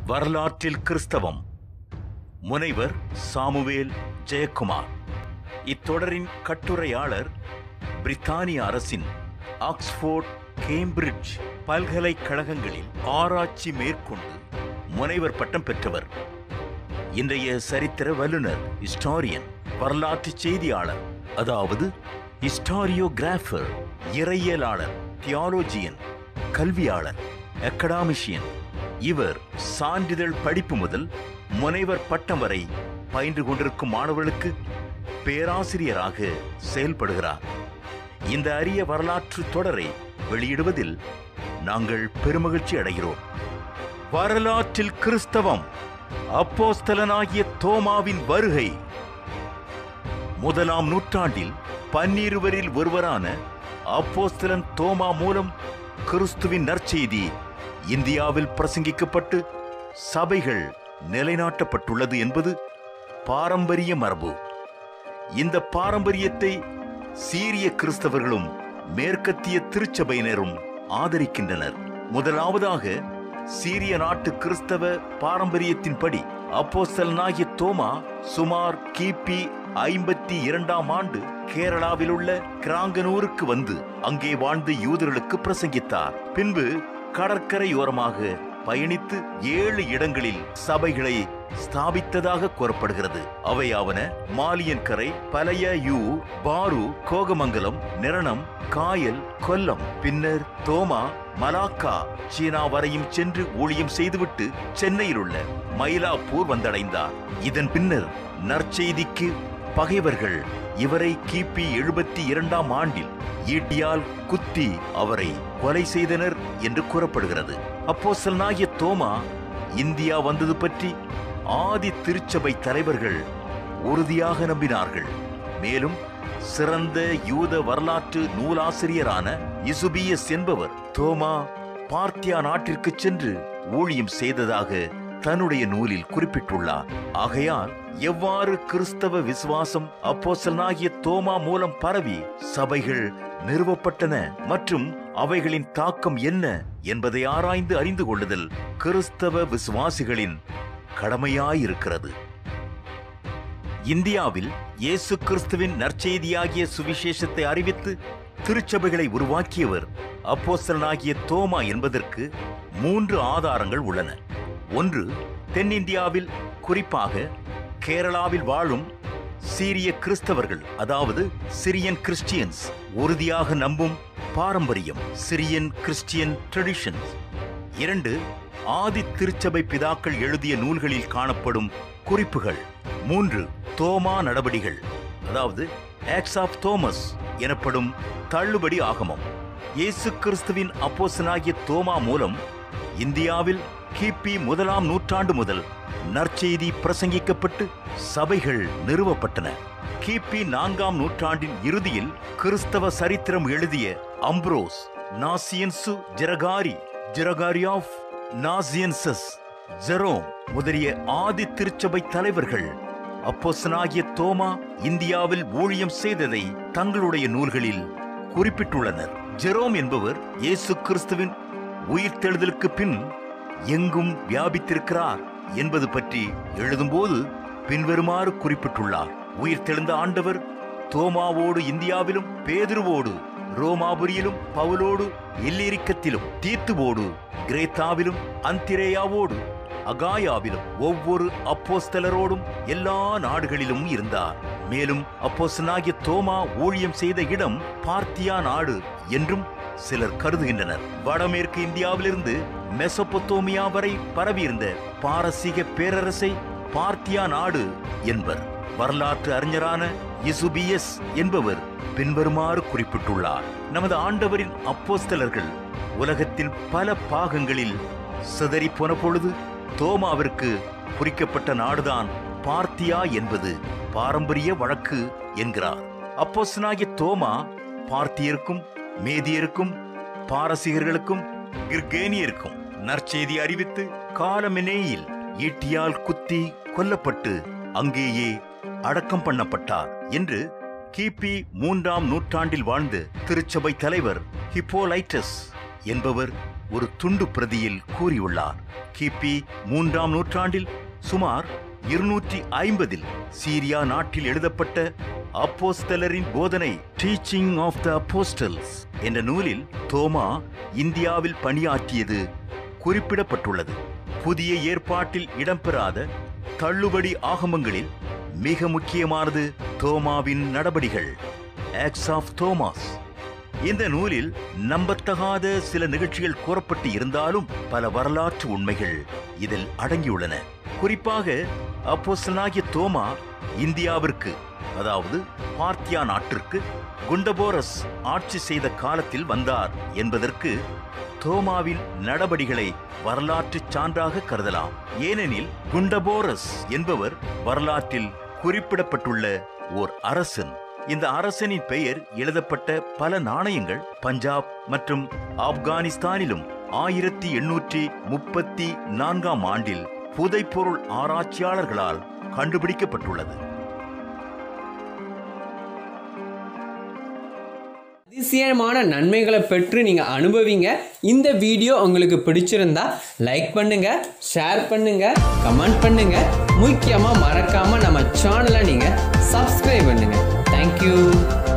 வரலாற்றில் கிறிஸ்தவம் முனைவர் சாமுவேல் ஜெயக்குமார் இத்தொடரின் கட்டுரையாளர் பிரித்தானிய அரசின் ஆக்ஸ்போர்ட் கேம்பிரிட்ஜ் பல்கலைக்கழகங்களில் ஆராய்ச்சி மேற்கொண்டு முனைவர் பட்டம் பெற்றவர் இன்றைய சரித்திர வல்லுனர் ஹிஸ்டாரியன் வரலாற்று செய்தியாளர் அதாவது ஹிஸ்டாரியோகிராஃபர் இறையியலாளர் தியாலோஜியன் கல்வியாளர் அக்கடாமிஷியன் இவர் சான்றிதழ் படிப்பு முதல் முனைவர் பட்டம் வரை பயின்று கொண்டிருக்கும் மாணவர்களுக்கு பேராசிரியராக செயல்படுகிறார் இந்த அரிய வரலாற்று தொடரை வெளியிடுவதில் நாங்கள் பெருமகிழ்ச்சி அடைகிறோம் வரலாற்றில் கிறிஸ்தவம் அப்போஸ்தலனாகிய தோமாவின் வருகை முதலாம் நூற்றாண்டில் பன்னிருவரில் ஒருவரான அப்போஸ்தலன் தோமா மூலம் கிறிஸ்துவின் நற்செய்தி இந்தியாவில் பிரசங்கிக்கப்பட்டு சபைகள் நிலைநாட்டப்பட்டுள்ளது என்பது பாரம்பரிய மரபு இந்த பாரம்பரியத்தை சீரிய கிறிஸ்தவர்களும் மேற்கத்திய திருச்சபையினரும் ஆதரிக்கின்றனர் முதலாவதாக சீரிய நாட்டு கிறிஸ்தவ பாரம்பரியத்தின்படி அப்போஸ்தலனாகிய தோமா சுமார் கிபி ஐம்பத்தி இரண்டாம் ஆண்டு கேரளாவில் உள்ள கிராங்கனூருக்கு வந்து அங்கே வாழ்ந்த யூதர்களுக்கு பிரசங்கித்தார் பின்பு கடற்கரையோரமாக பயணித்து ஏழு இடங்களில் சபைகளை ஸ்தாபித்ததாக கூறப்படுகிறது அவையாவன மாலியன்கரை பழைய யூ பாரு கோகமங்கலம் நிரணம் காயல் கொல்லம் பின்னர் தோமா மலாக்கா சீனா வரையும் சென்று ஊழியம் செய்துவிட்டு சென்னையில் உள்ள மயிலாப்பூர் வந்தடைந்தார் இதன் பின்னர் நற்செய்திக்கு பகைவர்கள் இவரை கிபி எழுபத்தி இரண்டாம் ஆண்டில் ஈட்டியால் குத்தி அவரை கொலை செய்தனர் என்று கூறப்படுகிறது அப்போஸ்தலனாகிய தோமா இந்தியா வந்தது பற்றி ஆதி திருச்சபை தலைவர்கள் உறுதியாக நம்பினார்கள் மேலும் சிறந்த யூத வரலாற்று நூலாசிரியரான இசுபியஸ் என்பவர் தோமா பார்த்தியா நாட்டிற்கு சென்று ஊழியம் செய்ததாக தன்னுடைய நூலில் குறிப்பிட்டுள்ளார் ஆகையால் எவ்வாறு கிறிஸ்தவ விசுவாசம் அப்போஸ்தலனாகிய தோமா மூலம் பரவி சபைகள் நிறுவப்பட்டன மற்றும் அவைகளின் தாக்கம் என்ன என்பதை ஆராய்ந்து அறிந்து கொள்ளுதல் கிறிஸ்தவ விசுவாசிகளின் கடமையாயிருக்கிறது இந்தியாவில் இயேசு கிறிஸ்துவின் நற்செய்தியாகிய சுவிசேஷத்தை அறிவித்து திருச்சபைகளை உருவாக்கியவர் அப்போஸ்தலனாகிய தோமா என்பதற்கு மூன்று ஆதாரங்கள் உள்ளன ஒன்று தென்னிந்தியாவில் குறிப்பாக கேரளாவில் வாழும் சீரிய கிறிஸ்தவர்கள் அதாவது சிரியன் கிறிஸ்டியன்ஸ் உறுதியாக நம்பும் பாரம்பரியம் சிரியன் கிறிஸ்டியன் ட்ரெடிஷன்ஸ் இரண்டு ஆதி திருச்சபை பிதாக்கள் எழுதிய நூல்களில் காணப்படும் குறிப்புகள் மூன்று தோமா நடபடிகள் அதாவது ஆக்ஸ் ஆஃப் தோமஸ் எனப்படும் தள்ளுபடி ஆகமம் இயேசு கிறிஸ்துவின் அப்போசனாகிய தோமா மூலம் இந்தியாவில் கிபி முதலாம் நூற்றாண்டு முதல் நற்செய்தி பிரசங்கிக்கப்பட்டு சபைகள் நிறுவப்பட்டன கிபி நான்காம் நூற்றாண்டின் இறுதியில் கிறிஸ்தவ சரித்திரம் எழுதிய Ambrose Nazianzus Gregory Gregory of Nazianzus Jerome முதலிய ஆதி திருச்சபை தலைவர்கள் அப்போசனாகிய தோமா இந்தியாவில் ஊழியம் செய்ததை தங்களுடைய நூல்களில் குறிப்பிட்டுள்ளனர் ஜெரோம் என்பவர் இயேசு கிறிஸ்துவின் உயிர்த்தெழுதலுக்கு பின் எங்கும் வியாபித்திருக்கிறார் என்பது பற்றி எழுதும்போது பின்வருமாறு குறிப்பிட்டுள்ளார் உயிர்த்தெழுந்த ஆண்டவர் தோமாவோடு இந்தியாவிலும் பேதுருவோடு ரோமாபுரியிலும் பவுலோடு இல்லிரிக்கத்திலும் தீத்துவோடு கிரேத்தாவிலும் அந்திரேயாவோடு அகாயாவிலும் ஒவ்வொரு அப்போஸ்தலரோடும் எல்லா நாடுகளிலும் இருந்தார் மேலும் அப்போஸ்தலனாகிய தோமா ஊழியம் செய்த இடம் பார்த்தியா நாடு என்றும் சிலர் கருதுகின்றனர் வடமேற்கு இந்தியாவிலிருந்து மெசொப்பொத்தோமியா வரை பரவியிருந்த பாரசீக பேரரசை பார்த்தியா நாடு என்பர் வரலாற்று அறிஞரான இசுபியஸ் என்பவர் பின்வருமாறு குறிப்பிட்டுள்ளார் நமது ஆண்டவரின் அப்போஸ்தலர்கள் உலகத்தின் பல பாகங்களில் சிதறி போன பொழுது தோமாவிற்கு குறிக்கப்பட்ட நாடுதான் பார்த்தியா என்பது பாரம்பரிய வழக்கு என்கிறார் அப்போஸ்தலனாகிய தோமா பார்த்தியருக்கும் மேதியருக்கும் பாரசீகர்களுக்கும் கிர்கேனியருக்கும் நற்செய்தி அறிவித்து காலமெனேயில் ஈட்டியால் குத்தி கொல்லப்பட்டு அங்கேயே அடக்கம் பண்ணப்பட்டார் என்று கிபி மூன்றாம் நூற்றாண்டில் வாழ்ந்த திருச்சபை தலைவர் ஹிப்போலைட்டஸ் என்பவர் ஒரு துண்டு பிரதியில் கூறியுள்ளார் கிபி மூன்றாம் நூற்றாண்டில் சுமார் இருநூற்றி ஐம்பதில் சீரியா நாட்டில் எழுதப்பட்ட அப்போஸ்தலரின் போதனை டீச்சிங் ஆஃப் த அப்போஸ்டல்ஸ் என்ற நூலில் தோமா இந்தியாவில் பணியாற்றியது குறிப்பிடப்பட்டுள்ளது புதிய ஏற்பாட்டில் இடம்பெறாத தள்ளுபடி ஆகமங்களில் மிக முக்கியமானது தோமாவின் நடபடிகள் ஆக்ஸ் ஆஃப் தோமாஸ் இந்த நூலில் நம்பத்தகாத சில நிகழ்ச்சிகள் கூறப்பட்டு இருந்தாலும் பல வரலாற்று உண்மைகள் இதில் அடங்கியுள்ளன குறிப்பாக அப்போஸ்தலனாகிய தோமா இந்தியாவிற்கு அதாவது பார்த்தியா நாட்டிற்கு குண்டபோரஸ் ஆட்சி செய்த காலத்தில் வந்தார் என்பதற்கு தோமாவின் நடபடிகளை வரலாற்றுச் சான்றாக கருதலாம் ஏனெனில் குண்டபோரஸ் என்பவர் வரலாற்றில் குறிப்பிடப்பட்டுள்ள ஓர் அரசன் இந்த அரசனின் பெயர் எழுதப்பட்ட பல நாணயங்கள் பஞ்சாப் மற்றும் ஆப்கானிஸ்தானிலும் ஆயிரத்தி எண்ணூற்றி முப்பத்தி நான்காம் ஆண்டில் புதைப்பொருள் ஆராய்ச்சியாளர்களால் கண்டுபிடிக்கப்பட்டுள்ளது அதிசயமான நன்மைகளை பெற்று நீங்கள் அனுபவிங்க இந்த வீடியோ உங்களுக்கு பிடிச்சிருந்தா லைக் பண்ணுங்க ஷேர் பண்ணுங்க கமெண்ட் பண்ணுங்க முக்கியமாக மறக்காம நம்ம சேனலை நீங்கள் சப்ஸ்கிரைப் பண்ணுங்க தேங்க்யூ